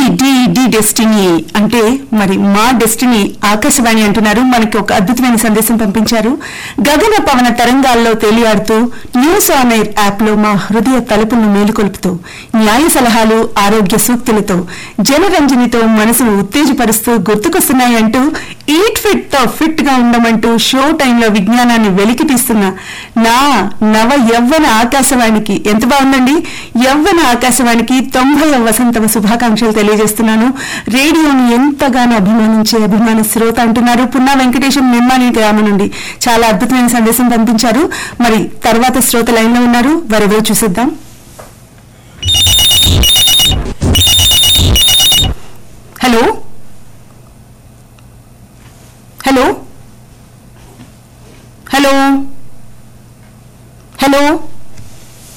D D destiny అంటే మరి మా డెస్టినీ ఆకాశవాణి అంటున్నారు మనకి ఒక అద్భుతమైన సందేశం పంపించారు గగన పవన తరంగాల్లో తేలియాడుతూ న్యూస్ ఆన్ ఎయిర్ యాప్ లో మా హృదయ తలుపులను మేలుకొల్పుతూ న్యాయ సలహాలు ఆరోగ్య సూక్తులతో జనరంజనితో మనసును ఉత్తేజపరుస్తూ గుర్తుకొస్తున్నాయి అంటూ ఈట్ ఫిట్ తో ఫిట్ గా ఉండమంటూ షో టైంలో విజ్ఞానాన్ని వెలికి తీస్తున్న నా నవ యవ్వన ఆకాశవాణికి ఎంత బాగుందండి యవ్వన ఆకాశవాణికి తొంభై వసంతమ శుభాకాంక్షలు తెలియజేస్తున్నాను రేడియోని ఎంతగానో అభిమానించే అభిమాన శ్రోత అంటున్నారు పున్నా వెంకటేశం నిర్మాణి గ్రామం నుండి చాలా అద్భుతమైన సందేశం పంపించారు మరి తర్వాత శ్రోత లైన్ లో ఉన్నారు వరెవరో చూసేద్దాం హలో హలో హలో హలో